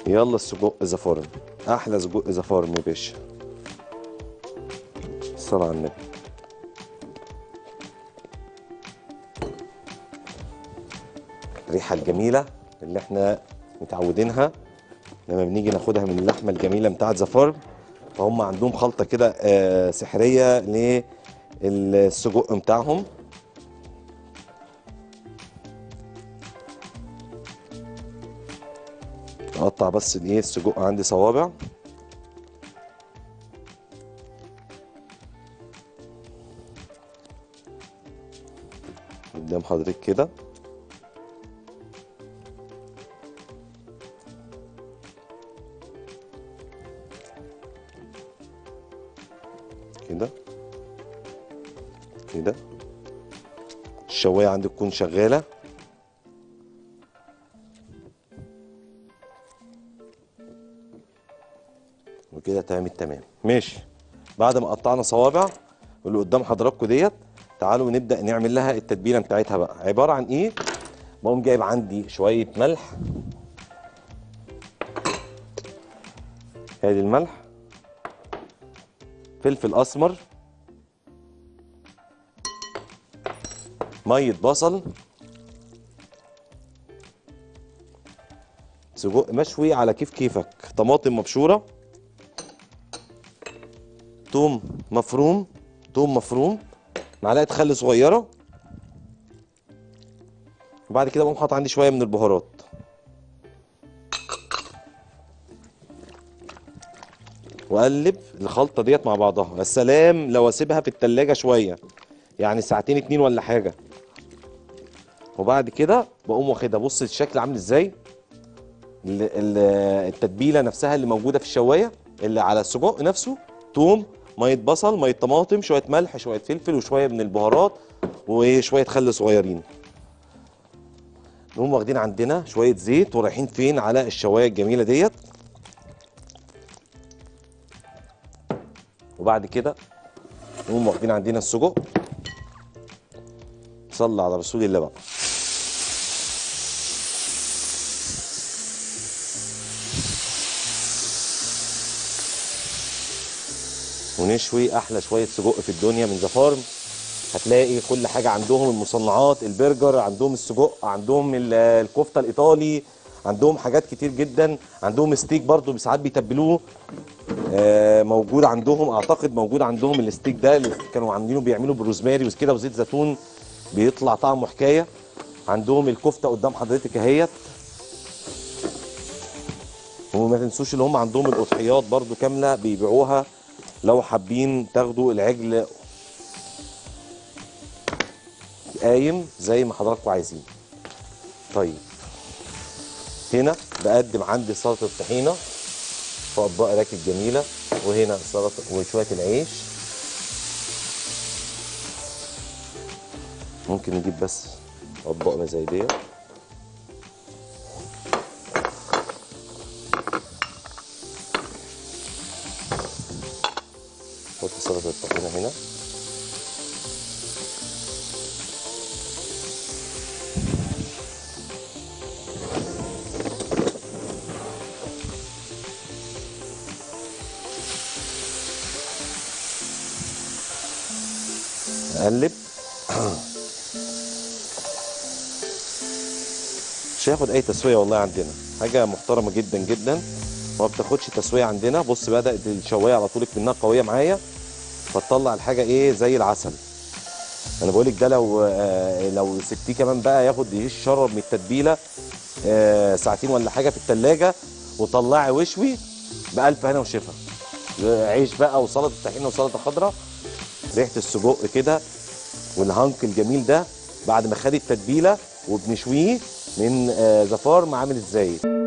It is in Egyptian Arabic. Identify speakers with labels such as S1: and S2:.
S1: يلا السجق ذا فارم احلى سجق ذا فارم يا باشا الصلاة على النبي الريحة الجميلة اللي احنا متعودينها لما بنيجي ناخدها من اللحمة الجميلة بتاعت ذا فارم فهم عندهم خلطة كده آه، سحرية للسجق بتاعهم اقطع بس الايه السجق عندي صوابع قدام حضرتك كده كده كده الشوايه عندك تكون شغاله وكده تمام التمام ماشي بعد ما قطعنا صوابع اللي قدام حضراتكم ديت تعالوا نبدا نعمل لها التتبيله بتاعتها بقى عباره عن ايه بقوم جايب عندي شويه ملح ادي الملح فلفل اسمر ميه بصل سجق مشوي على كيف كيفك طماطم مبشوره توم مفروم توم مفروم معلقه خل صغيره وبعد كده بقوم حاطط عندي شويه من البهارات واقلب الخلطه ديت مع بعضها يا سلام لو اسيبها في التلاجة شويه يعني ساعتين اتنين ولا حاجه وبعد كده بقوم واخدها بص الشكل عامل ازاي ال- ال- التتبيله نفسها اللي موجوده في الشوايه اللي على السجق نفسه توم ميه بصل ميه طماطم شويه ملح شويه فلفل وشويه من البهارات وشويه خل صغيرين نقوم واخدين عندنا شويه زيت ورايحين فين على الشوايه الجميله ديت وبعد كده نقوم واخدين عندنا السجق صلى على رسول الله بقى ونشوي احلى شويه سجق في الدنيا من ذا فارم هتلاقي كل حاجه عندهم المصنعات البرجر عندهم السجق عندهم ال- الكفته الايطالي عندهم حاجات كتير جدا عندهم ستيك برضو ساعات بيتبلوه آه، موجود عندهم اعتقد موجود عندهم الستيك ده اللي كانوا عاملينه بيعملوا بالروزماري وكده وزيت زيتون بيطلع طعمه حكايه عندهم الكفته قدام حضرتك اهيت وما تنسوش اللي هم عندهم الاضحيات برضو كامله بيبيعوها لو حابين تاخدوا العجل قايم زي ما حضراتكم عايزين طيب هنا بقدم عندي سلطه الطحينه في اطباق راكب جميله وهنا سلطه وشويه العيش ممكن نجيب بس اطباق زي ديت نحط سلطه الطحينه هنا اقلب مش هياخد اي تسويه والله عندنا حاجه محترمه جدا جدا وما بتاخدش تسويه عندنا بص بدات الشوايه على طول منها قويه معايا فتطلع الحاجه ايه زي العسل انا بقول لك ده لو آه لو سبتيه كمان بقى ياخد يشرب من التتبيله آه ساعتين ولا حاجه في التلاجة وطلعي وشوي بألف هنا وشفا عيش بقى وسلطه طحينه وسلطه خضراء ريحه السجق كده والهانك الجميل ده بعد ما خد التتبيله وبنشويه من آه، ذا فارم عامل ازاي